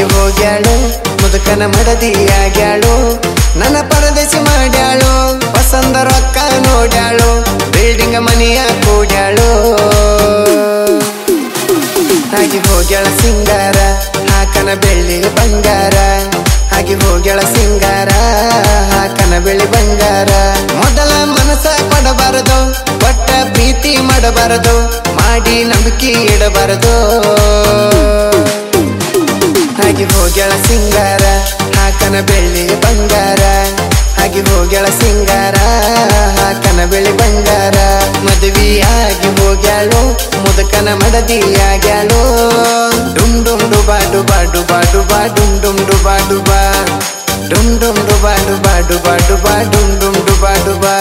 ಆಗಿ ಹೋಗ್ಯಾಳು ಮುದುಕನ ಮಡದಿಯಾಗ್ಯಾಳು ನನ್ನ ಪರದೇಶಿ ಮಾಡ್ಯಾಳು ಪಸಂದ ರೊಕ್ಕ ನೋಡ್ಯಾಳು ಬಿಲ್ಡಿಂಗ್ ಮನೆಯ ಕೂಡ್ಯಾಳು ಆಗಿ ಹೋಗ್ಯಾಳ ಸಿಂಗಾರ ಹಾಕನ ಬೆಳ್ಳಿ ಬಂಗಾರ ಆಗಿ ಹೋಗ್ಯಾಳ ಸಿಂಗಾರ ಹಾಕನ ಬೆಳ್ಳಿ ಬಂಗಾರ ಮೊದಲ ಮನಸ್ಸ ಕೊಡಬಾರದು ಕೊಟ್ಟ ಪ್ರೀತಿ ಮಾಡಬಾರದು ಮಾಡಿ ನಂಬಿಕೆ ಇಡಬಾರದು ಆಗಿ ಹೋಗ್ಯಾಳ ಸಿಂಗಾರ ಹಾಕನ ಬೆಳ್ಳಿ ಬಂಗಾರ ಆಗಿ ಹೋಗ್ಯಾಳ ಸಿಂಗಾರ ಹಾಕನ ಬೆಳ್ಳಿ ಬಂಗಾರ ಮದುವೆಯಾಗಿ ಹೋಗ್ಯಾಳು ಮುದುಕನ ಮಡದಿಯಾಗ್ಯಾಳು ಡುಮ್ ಡುಮ್ ಡುಬಾ ಡುಬಾ ಡುಬಾ ಡುಬಾ ಡುಮ್ ಡುಮ್ ಡುಬಾ ಡುಬಾ ಡುಮ್ ಡುಮ್ ಡುಬಾ ಡುಬಾ ಡುಬಾ ಡುಬಾ ಡುಮ್ ಡುಮ್ ಡುಬಾ ಡುಬಾ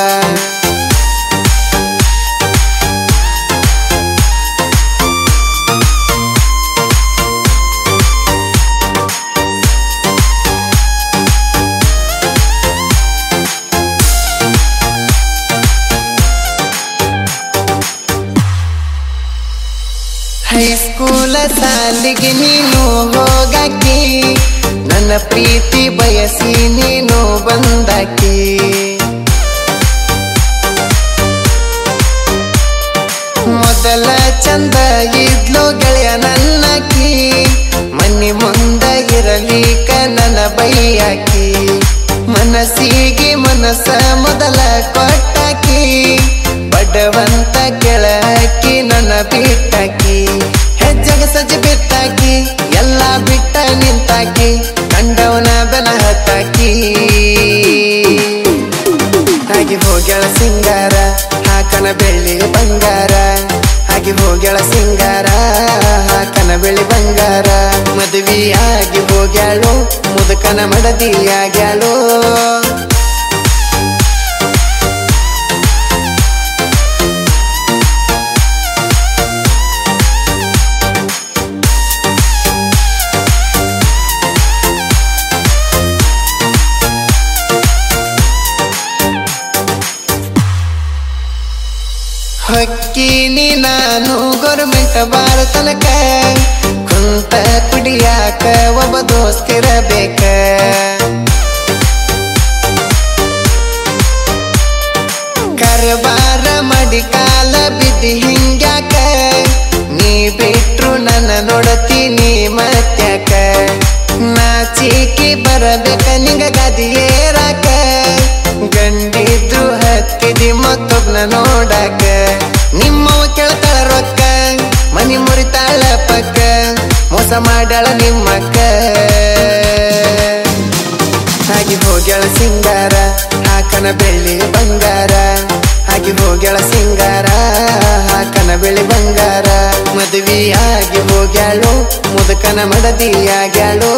ಹೈಸ್ಕೂಲ ಸಾಲಿಗೆ ನೀನು ಹೋಗಾಕಿ ನನ್ನ ಪ್ರೀತಿ ಬಯಸಿ ನೀನು ಬಂದಾಕಿ ಮೊದಲ ಚಂದ ಇದ್ಲು ಗೆಳೆಯ ನನ್ನಕಿ ಮನಿ ಮುಂದ ಇರಲಿಕ ನನ್ನ ಬೈಯಾಕಿ ಮನಸ್ಸಿಗೆ ಮನಸ್ಸ ಮೊದಲ ಕೊಟ್ಟಾಕಿ ಬಡವಂತ ಕೆಳಕಿ ನನ್ನ ಬಿಟ್ಟಾಕಿ ಹೆಜ್ಜೆಗೆ ಸಜ್ಜೆ ಬಿಟ್ಟಾಕಿ ಎಲ್ಲ ಬಿಟ್ಟ ನಿಂತಾಕಿ ಕಂಡವನ ಬೆನ ಹತ್ತಾಕಿ ಹಾಗೆ ಹೋಗ್ಯಾಳ ಸಿಂಗಾರ ಹಾಕನ ಬೆಳ್ಳಿ ಬಂಗಾರ ಹಾಗೆ ಹೋಗ್ಯಾಳ ಸಿಂಗಾರ ಹಾಕನ ಬೆಳ್ಳಿ ಬಂಗಾರ ಮದುವೆಯಾಗಿ ಹೋಗ್ಯಾಳು ಮುದುಕನ ಮಡದಿಯಾಗ್ಯಾಳು ಹೊಕ್ಕೀನಿ ನಾನು ಗೌರ್ಮೆಂಟ್ ಬಾರ ತನಕ ಕುಂತ ಕುಡಿಯಾಕ ಒಬ್ಬ ದೋಸ್ತಿರಬೇಕ ಕರಬಾರ ಮಾಡಿ ಕಾಲ ಬಿದ್ದಿ ಹಿಂಗ್ಯಾಕ ನೀ ಬಿಟ್ರು ನನ್ನ ನೋಡತೀನಿ ಮತ್ಯಾಕ ನಾಚಿಕೆ ಬರಬೇಕ ನಿಂಗ ಗದಿಯೇರಾಕ ಗಂಡಿದ್ರು ಹತ್ತಿದಿ ಮತ್ತೊಬ್ನ ನೋಡಾಕ ನಿಮ್ಮವ ಕೇಳ್ತಾಳ ರೊಕ್ಕ ಮನಿ ಮುರಿತಾಳ ಪಕ್ಕ ಮೋಸ ಮಾಡ್ಯಾಳ ನಿಮ್ಮಕ್ಕ ಹಾಗೆ ಹೋಗ್ಯಾಳ ಸಿಂಗಾರ ಹಾಕನ ಬೆಳ್ಳಿ ಬಂಗಾರ ಹಾಗೆ ಹೋಗ್ಯಾಳ ಸಿಂಗಾರ ಹಾಕನ ಬೆಳ್ಳಿ ಬಂಗಾರ ಮದುವೆಯಾಗಿ ಹೋಗ್ಯಾಳು ಮುದುಕನ ಮಡದಿಯಾಗ್ಯಾಳು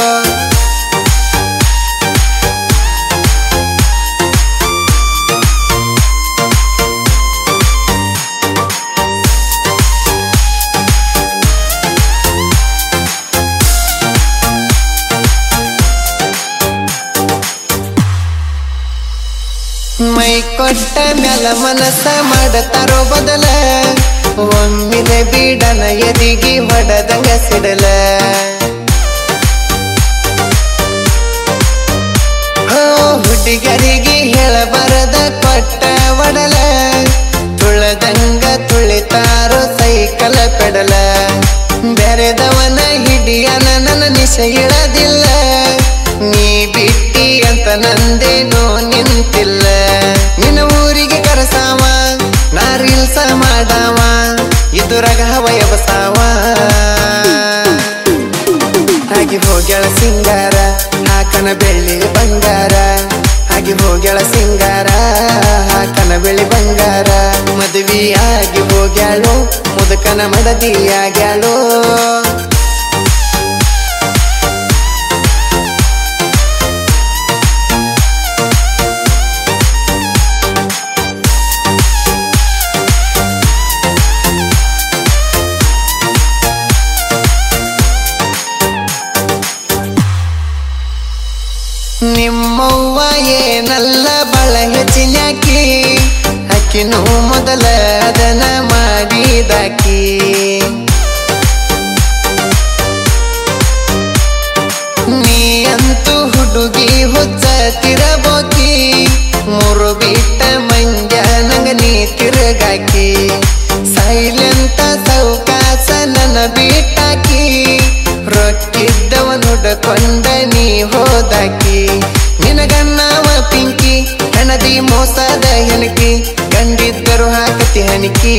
ಮೈ ಕೊಟ್ಟ ಮ್ಯಾಲ ಮನಸ್ಸ ಮಾಡತಾರೋ ಬದಲ ಒಮ್ಮಿಲೆ ಬೀಡನ ಎದಿಗಿ ಹೊಡದಂಗ ಸಿಡಲ ಹೋ ಹುಡುಗರಿಗೆ ಹೇಳಬಾರದ ಕೊಟ್ಟ ಒಡಲ ತುಳದಂಗ ತುಳಿತಾರೋ ಸೈಕಲ ಪೆಡಲ ಬೆರೆದವನ ಹಿಡಿಯನ ನನ್ನ ನಿಶ ಇಳದಿಲ್ಲ ನೀ ಬಿಟ್ಟಿ ಅಂತ ನಂದೇನೋ ನಿಂತಿಲ್ಲ ನಿನ್ನ ಊರಿಗೆ ಕರಸಾವ ನಾ ರೀಲ್ಸ ಮಾಡಾವ ಇದುರಗ ವಯಬಸಾವ ಹಾಗೆ ಹೋಗ್ಯಾಳ ಸಿಂಗಾರ ಹಾಕನ ಬೆಳ್ಳಿ ಬಂಗಾರ ಹಾಗೆ ಹೋಗ್ಯಾಳ ಸಿಂಗಾರ ಹಾಕನ ಬೆಳ್ಳಿ ಬಂಗಾರ ಮದುವೆಯಾಗಿ ಹೋಗ್ಯಾಳು ಮುದುಕನ ಮಡದಿಯಾಗ್ಯಾಳು ನಿಮ್ಮವ್ವ ಏನಲ್ಲ ಬಳ ಹೆಚ್ಚಿನ್ಯಾಕಿ ಅಕ್ಕಿನೂ ಮೊದಲ ಅದನ ಮಾಡಿದಾಕಿ ನೀ ಅಂತೂ ಹುಡುಗಿ ಹುಚ್ಚ ತಿರಬೋಕಿ ಮೂರು ಬಿಟ್ಟ ಮಂಡ್ಯ ನಂಗ ನೀ ತಿರುಗಾಕಿ ಸೈಲೆಂತ ಸೌಕಾಸ ನನ್ನ ಬಿಟ್ಟಾಕಿ ರೊಕ್ಕಿದ್ದವ ನುಡಕೊಂಡ ನೀ ಹೋದಾಕಿ ನಿನಗನ್ನವ ಪಿಂಕಿ ಹೆಣದಿ ಮೋಸದ ಹೆಣಕಿ ಕಂಡಿದ್ದರು ಹಾಕತಿ ಹಣಿಕಿ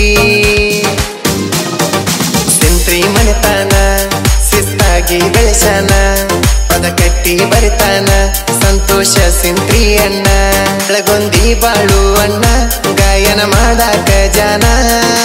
ಸಿಂತ್ರಿ ಮನೆತಾನ ಶಿಸ್ತಾಗಿ ಬೆಳೆಸಾನ ಪದ ಕಟ್ಟಿ ಬರಿತಾನ ಸಂತೋಷ ಸಿಂತ್ರಿ ಅಣ್ಣ ಬೆಳಗೊಂದಿ ಬಾಳು ಅಣ್ಣ ಗಾಯನ ಮಾಡಾಕ ಜಾನ